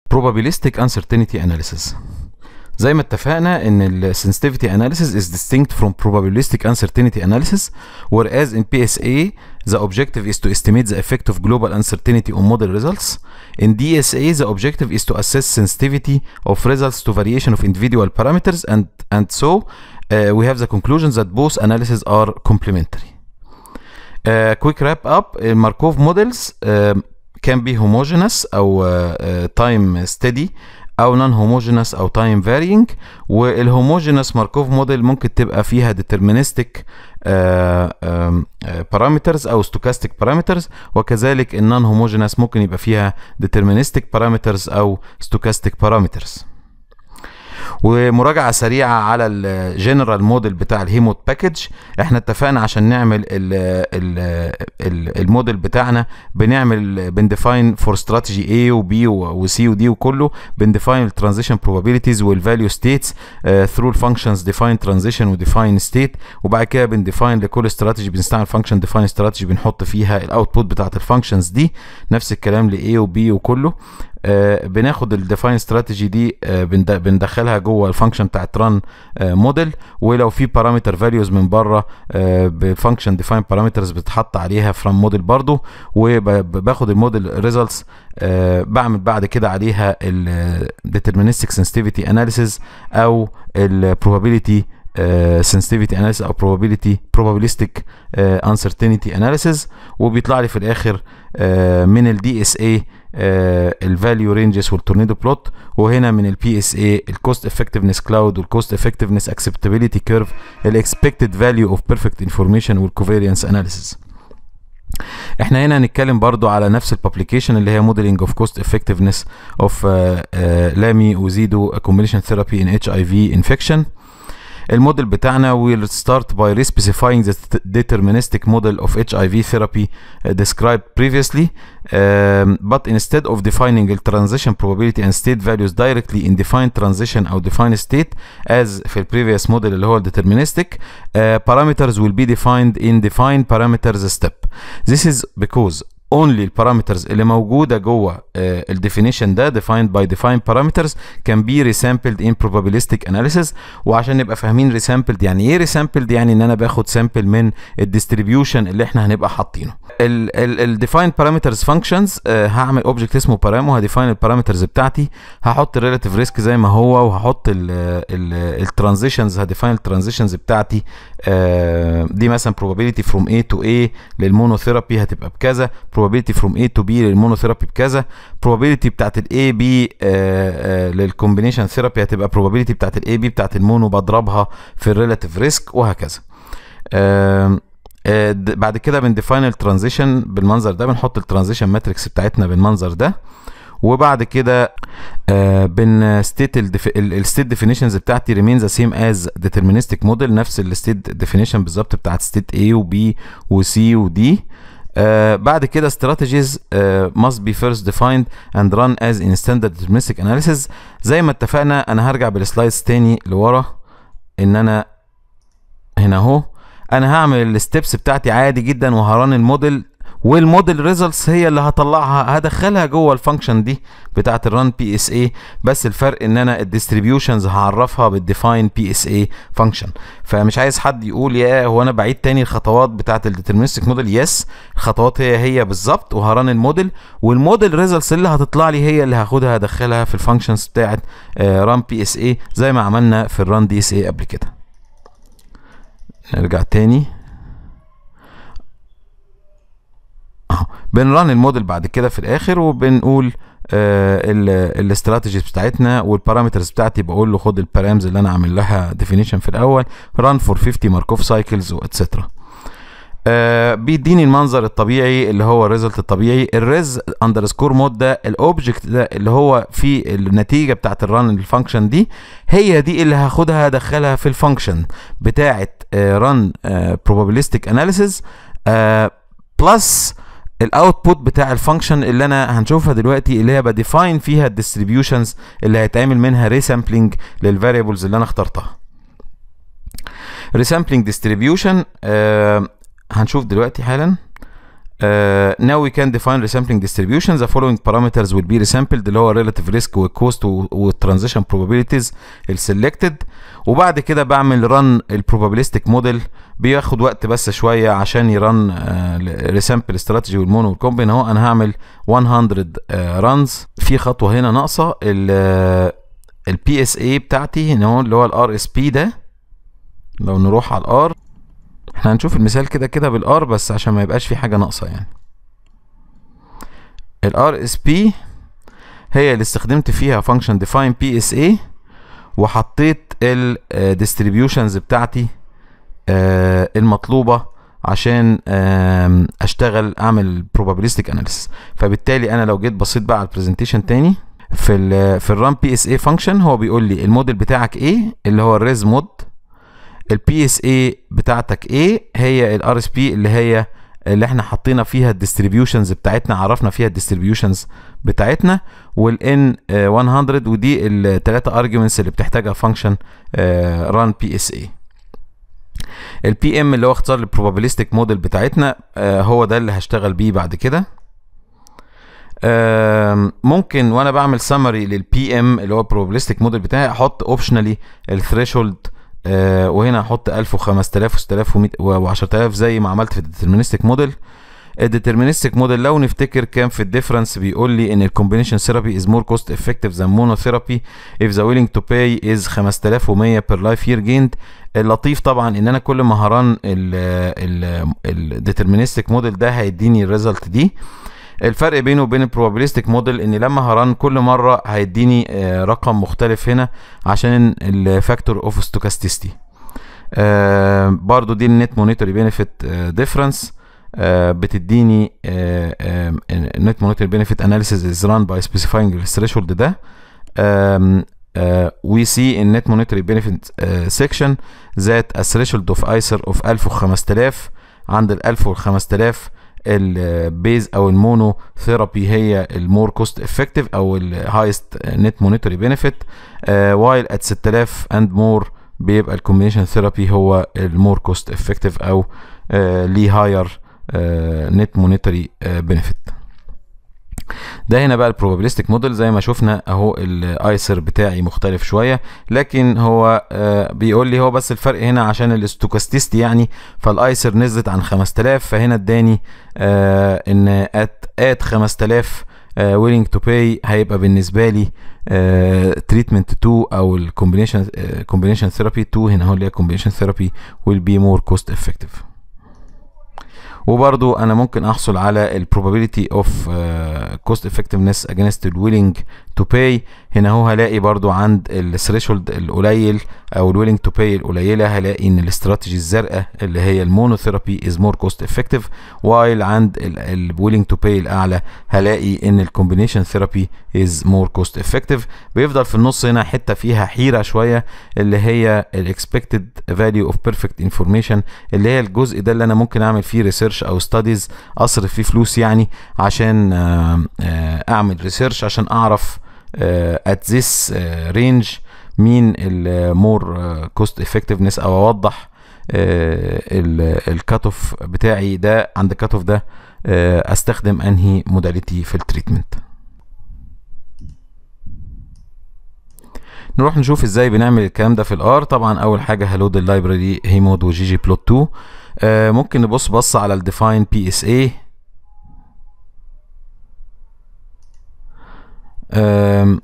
probabilistic uncertainty analysis زي ما اتفقنا ان ال sensitivity analysis is distinct from probabilistic uncertainty analysis whereas in PSA the objective is to estimate the effect of global uncertainty on model results in DSA the objective is to assess sensitivity of results to variation of individual parameters and and so uh, we have the conclusion that both analyses are complementary uh, quick wrap up Markov models uh, can be homogeneous او uh, time steady او non homogeneous او time varying والهوموجينous ماركوف موديل ممكن تبقى فيها deterministic parameters او stochastic parameters وكذلك النون homogeneous ممكن يبقى فيها deterministic parameters او stochastic parameters ومراجعه سريعه على الجنرال موديل بتاع الهيموت باكج احنا اتفقنا عشان نعمل ال ال ال الموديل بتاعنا بنعمل بنديفاين فور استراتيجي A وبي وسي ودي وكله بنديفاين الترانزيشن probabilities والفاليو ستيتس ثرو الفانكشنز ديفاين ترانزيشن وديفاين ستيت وبعد كده بنديفاين لكل استراتيجي بنستعمل فانكشن ديفاين استراتيجي بنحط فيها الاوتبوت بتاعت الفانكشنز دي نفس الكلام ل A وبي وكله آه بناخد الديفاين استراتيجي دي آه بندخلها جوه الفانكشن بتاعت ران آه موديل ولو في بارامتر فاليوز من بره بفانكشن ديفاين بارامترز بتتحط عليها فرام موديل برضو وباخد الموديل ريزلتس بعمل بعد كده عليها الديترمينستيك سنسيتيفيتي اناليسيز او البروبابيليتي sensitivity analysis او probability probabilistic uh, uncertainty analysis وبيطلع لي في الاخر uh, من ال DSA الفاليو رينجز والتورنيدو بلوت وهنا من البي اس اي الكوست افكتفنس كلاود والكوست افكتفنس اكسبتابيلتي كيرف الاكسبكتد فاليو اوف بيرفكت انفورميشن والكوفيرينس اناليسيس احنا هنا هنتكلم برضو على نفس البابليكيشن اللي هي موديلنج اوف كوست افكتفنس اوف لامي وزيدو كومبينيشن ثيرابي ان اتش اي في انفكشن الموديل بتاعنا will start by re-specifying the deterministic model of HIV therapy uh, described previously um, but instead of defining the transition probability and state values directly in defined transition أو defined state as في previous model اللي هو deterministic uh, parameters will be defined in defined parameters step this is because only البارامترز اللي موجوده جوه الديفينيشن ده defined by defined parameters can be resampled in probabilistic analysis وعشان نبقى فاهمين resampled يعني ايه resampled يعني ان انا باخد سامبل من الديستريبيوشن اللي احنا هنبقى حاطينه ال defined parameters functions هعمل اوبجكت اسمه بارامو هديفاين البارامترز بتاعتي هحط الريلاتيف ريسك زي ما هو وهحط الترانزيشنز هديفاين الترانزيشنز بتاعتي دي مثلا probability from A to A للمونوثيرابي هتبقى بكذا probability from A to B للمونوثيرابي بكذا probability بتاعت ال A B للكومبينيشن ثيرابي هتبقى probability بتاعت ال A B بتاعت المونو بضربها في الريلاتيف ريسك وهكذا آه آه بعد كده بنديفاين الترانزيشن بالمنظر ده بنحط الترانزيشن ماتريكس بتاعتنا بالمنظر ده وبعد كده آه بن ستيت الستيت ديفينيشنز بتاعتي ريمين ذا سيم از ديترمينستيك موديل نفس الستيت ديفينيشن بالظبط بتاعت ستيت A وB وC وD Uh, بعد كده strategies uh, must be first defined and run as in standard deterministic analysis زي ما اتفقنا انا هرجع بالسلايدز تاني لورا ان انا هنا اهو انا هعمل الستبس بتاعتي عادي جدا وهران الموديل والموديل ريزلتس هي اللي هطلعها هدخلها جوه الفانكشن دي بتاعه الران بي اس اي بس الفرق ان انا الديستريبيوشنز هعرفها بالديفاين بي اس اي فانكشن فمش عايز حد يقول يا هو انا بعيد تاني الخطوات بتاعه الديترمينستيك موديل يس الخطوات هي هي بالظبط وهران الموديل والموديل ريزلتس اللي هتطلع لي هي اللي هاخدها هدخلها في الفانكشنز بتاعه ران بي اس اي زي ما عملنا في الران دي اس اي قبل كده نرجع تاني اهو بنران الموديل بعد كده في الاخر وبنقول آه الاستراتيجيز بتاعتنا والبارامترز بتاعتي بقول له خد البارامز اللي انا عامل لها ديفينيشن في الاول ران فور 50 ماركوف سايكلز واتسترا آه بيديني المنظر الطبيعي اللي هو الريزلت الطبيعي الريز اندرسكور مود ده الاوبجكت ده اللي هو في النتيجه بتاعت الران الفانكشن دي هي دي اللي هاخدها هدخلها في الفانكشن بتاعت ران probabilistic analysis بلس الاوتبوت بتاع الفانكشن اللي انا هنشوفها دلوقتي اللي هي بديفاين فيها الديستريبيوشنز اللي هيتعمل منها ريسامبلينج للفاريبلز اللي انا اخترتها ريسامبلينج ديستريبيوشن آه هنشوف دلوقتي حالا Uh, now we can define resampling distribution. The following parameters will be resampled اللي هو relative risk والcost والtransition probabilities selected وبعد كده بعمل run البروبابيلستيك موديل بياخد وقت بس شوية عشان يرن ريسامبل استراتيجي والمونو والكومبين اهو انا هعمل 100 رانز في خطوة هنا ناقصة البي اس اي بتاعتي هنا هو اللي هو الار اس بي ده لو نروح على الار احنا هنشوف المثال كده كده بالار بس عشان ما يبقاش في حاجه ناقصه يعني الار اس بي هي اللي استخدمت فيها فانكشن ديفاين بي اس اي وحطيت الديستريبيوشنز بتاعتي آه المطلوبه عشان اشتغل اعمل probabilistic analysis فبالتالي انا لو جيت بصيت بقى على البرزنتيشن تاني في ال في الران بي اس اي فانكشن هو بيقول لي الموديل بتاعك ايه اللي هو الريز مود البي اس اي بتاعتك ايه هي الار اس بي اللي هي اللي احنا حطينا فيها الديستريبيوشنز بتاعتنا عرفنا فيها الديستريبيوشنز بتاعتنا والان 100 ودي الثلاثه ارجيومنتس اللي بتحتاجها فانكشن ران بي اس اي البي ام اللي هو اختصار البروبابيلستيك موديل بتاعتنا هو ده اللي هشتغل بيه بعد كده ممكن وانا بعمل سمري للبي ام اللي هو البروبابيلستيك موديل بتاعي احط اوبشنالي الثريشولد آه وهنا احط 1000 و5000 و6000 و10000 زي ما عملت في الديترمينستيك موديل الديترمينستيك موديل لو نفتكر كان في الديفرنس بيقول لي ان الكومبينيشن ثيرابي از مور كوست افكتيف ذان مونوثيرابي اف ذا ويلينج تو باي از 5100 بير لايف يير جيند اللطيف طبعا ان انا كل ما هران الديترمينستيك موديل ده هيديني الريزلت دي الفرق بينه وبين البروبابيلستيك موديل ان لما هران كل مره هيديني رقم مختلف هنا عشان الفاكتور اوف ستوكاستيستي برضو دي النت مونيتوري بينيفيت ديفرنس بتديني النت مونيتوري بينيفيت اناليسيز از ران باي سبيسيفاينج الثريشولد ده we see in net monetary benefit uh, section that a threshold of ICER of 1000 و 5000 عند ال 1000 وال 5000 البيز او المونو ثيرابي هي المور كوست افكتيف او الهايست نت مونيتوري بينيفيت وايل ات 6000 اند مور بيبقى الكومبينيشن ثيرابي هو المور كوست افكتيف او ليه هاير نت مونيتوري بينيفيت ده هنا بقى البروبابيلستيك موديل زي ما شفنا اهو الايسر بتاعي مختلف شويه لكن هو آه بيقول لي هو بس الفرق هنا عشان الاستوكاستيست يعني فالايسر نزلت عن 5000 فهنا اداني آه ان ات ات 5000 ويلينج تو باي هيبقى بالنسبه لي تريتمنت 2 او الكومبينيشن كومبينيشن ثيرابي 2 هنا هو اللي هي كومبينيشن ثيرابي ويل بي مور كوست افكتيف وبرضو انا ممكن احصل على ال probability of uh, cost effectiveness against the willing to pay هنا هو هلاقي برضو عند الثريشولد القليل او الويلنج تو باي القليله هلاقي ان الاستراتيجي الزرقاء اللي هي المونوثيرابي از مور كوست افكتيف وايل عند الويلنج تو باي الاعلى هلاقي ان الكومبينيشن ثيرابي از مور كوست افكتيف بيفضل في النص هنا حته فيها حيره شويه اللي هي الاكسبكتد فاليو اوف بيرفكت انفورميشن اللي هي الجزء ده اللي انا ممكن اعمل فيه ريسيرش او ستاديز اصرف فيه فلوس يعني عشان اعمل ريسيرش عشان اعرف ات ذس رينج مين المور كوست افكتفنس او اوضح الكات اوف بتاعي ده عند الكات اوف ده استخدم انهي موداليتي في التريتمنت نروح نشوف ازاي بنعمل الكلام ده في الار طبعا اول حاجه هلود اللايبراري هيمود وجي جي بلوت 2 آه ممكن نبص بص على الديفاين بي اس اي Um,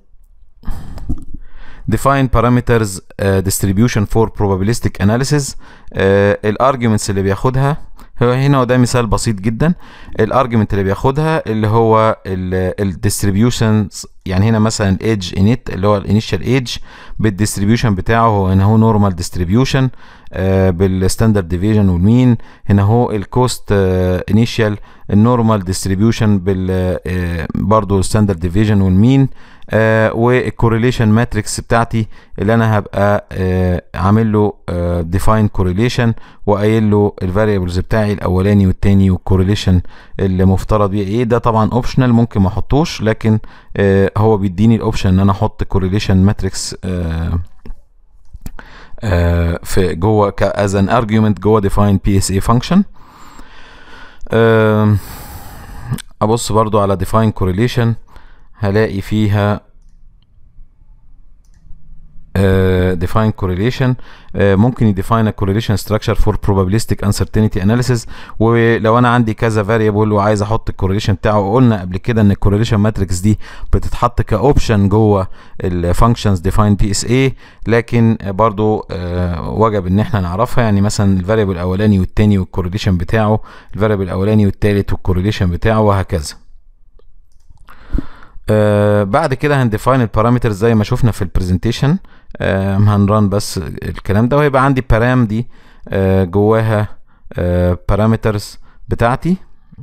define parameters uh, distribution for probabilistic analysis uh, الارجيومنتس اللي بياخدها هو هنا وده مثال بسيط جدا الارجيومنت اللي بياخدها اللي هو الديستريبيوشنز يعني هنا مثلا الايدج انيت اللي هو الانيشال ايدج بالديستريبيوشن بتاعه هو هنا هو نورمال ديستريبيوشن بالستاندرد ديفيجن والمين هنا هو الكوست انيشال النورمال ديستريبيوشن بال برضه الستاندرد ديفيجن والمين والكورليشن ماتريكس بتاعتي اللي انا هبقى آه عامل له ديفاين كورليشن وقايل له الفاريبلز بتاعي الاولاني والتاني والكورليشن اللي مفترض بيه ايه ده طبعا اوبشنال ممكن ما احطوش لكن آه هو بيديني الاوبشن ان انا احط كورليشن ماتريكس في جوه از ان ارجيومنت جوه ديفاين بي اس اي فانكشن ابص برضو على define correlation هلاقي فيها uh, define correlation uh, ممكن يديفاين correlation structure for probabilistic uncertainty analysis ولو انا عندي كذا variable وعايز احط الكورليشن بتاعه قلنا قبل كده ان الكورليشن ماتريكس دي بتتحط كاوبشن جوه الفانكشنز define بي اس اي لكن برضو uh, وجب ان احنا نعرفها يعني مثلا الفاريبل الاولاني والتاني والكورليشن بتاعه الفاريبل الاولاني والتالت والكورليشن بتاعه وهكذا آه بعد كده هنديفاين البارامترز زي ما شفنا في البرزنتيشن آه هنران بس الكلام ده وهيبقى عندي بارام دي آه جواها بارامترز بتاعتي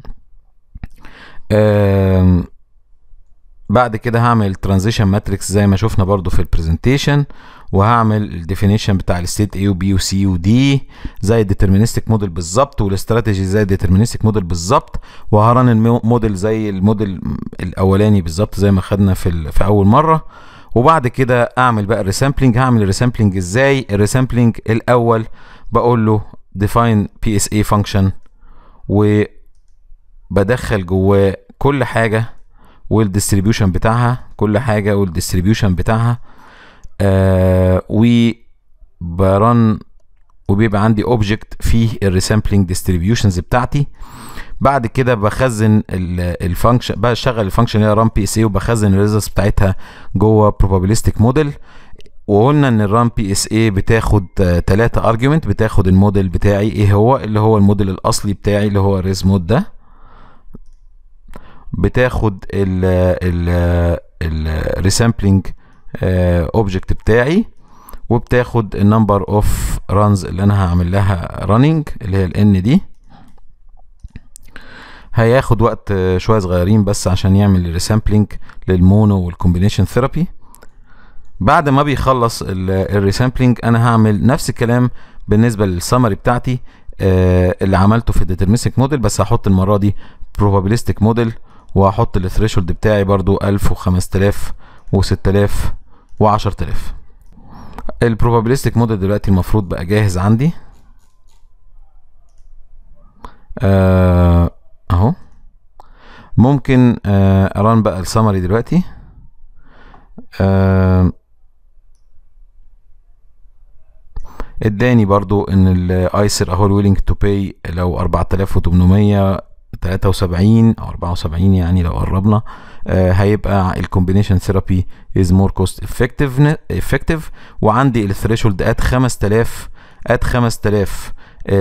آه بعد كده هعمل ترانزيشن ماتريكس زي ما شفنا برضو في البرزنتيشن وهعمل الديفينيشن بتاع الستيت A وبي وسي ودي زي الديترمينستيك موديل بالظبط والاستراتيجي زي الديترمينستيك موديل بالظبط وهران الموديل زي الموديل الاولاني بالظبط زي ما خدنا في في اول مره وبعد كده اعمل بقى الريسامبلينج هعمل الريسامبلينج ازاي الريسامبلينج الاول بقول له define PSA function وبدخل جواه كل حاجه والديستريبيوشن بتاعها كل حاجه والديستريبيوشن بتاعها آه وبرن وبيبقى عندي اوبجكت فيه الريسامبلينج ديستريبيوشنز بتاعتي بعد كده بخزن الفانكشن بشغل الفانكشن اللي هي ران بي اس اي وبخزن الريزلتس بتاعتها جوه probabilistic موديل وقلنا ان الران بي اس اي بتاخد ثلاثة ارجيومنت بتاخد الموديل بتاعي ايه هو اللي هو الموديل الاصلي بتاعي اللي هو الريز مود ده بتاخد ال ال الريسامبلينج اوبجكت بتاعي وبتاخد النمبر اوف رانز اللي انا هعمل لها راننج اللي هي الان دي هياخد وقت شويه صغيرين بس عشان يعمل الريسامبلينج للمونو والكومبينيشن ثيرابي بعد ما بيخلص الريسامبلينج انا هعمل نفس الكلام بالنسبه للسمري بتاعتي اللي عملته في الديترميستيك موديل بس هحط المره دي probabilistic موديل وهحط الثريشولد بتاعي برضو 1000 و5000 و6000 و10000 البروبابيلستيك موديل دلوقتي المفروض بقى جاهز عندي آه اهو ممكن آه اران بقى السمري دلوقتي آه اداني برضو ان الايسر اهو الويلنج تو باي لو 4800 73 او 74 يعني لو قربنا آه هيبقى الكومبينيشن ثيرابي از مور كوست افكتيف افكتيف وعندي الثريشولد ات 5000 ات 5000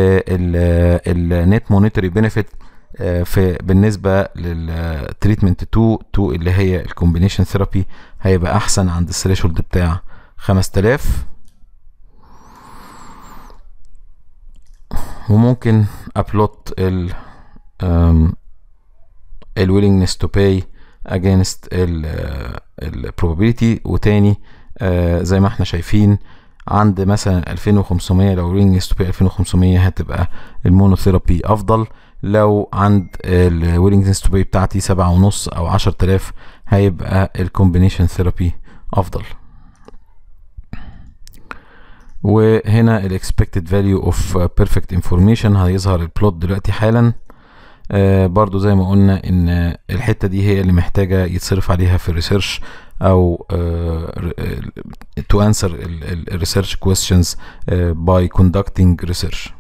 النت مونيتري بنفيت في بالنسبه للتريتمنت 2 2 اللي هي الكومبينيشن ثيرابي هيبقى احسن عند الثريشولد بتاع 5000 وممكن ابلوت ال ال willingness to pay against ال ال probability وتاني آه زي ما احنا شايفين عند مثلا 2500 لو willingness to pay 2500 هتبقى المونوثيرابي افضل لو عند ال willingness to pay بتاعتي سبعة ونص او 10000 هيبقى الكومبينيشن ثيرابي افضل وهنا ال expected value of perfect information هيظهر البلوت دلوقتي حالا آه برضو زي ما قلنا ان الحته دي هي اللي محتاجه يتصرف عليها في الريسيرش او تو انسر الريسيرش questions uh, by conducting research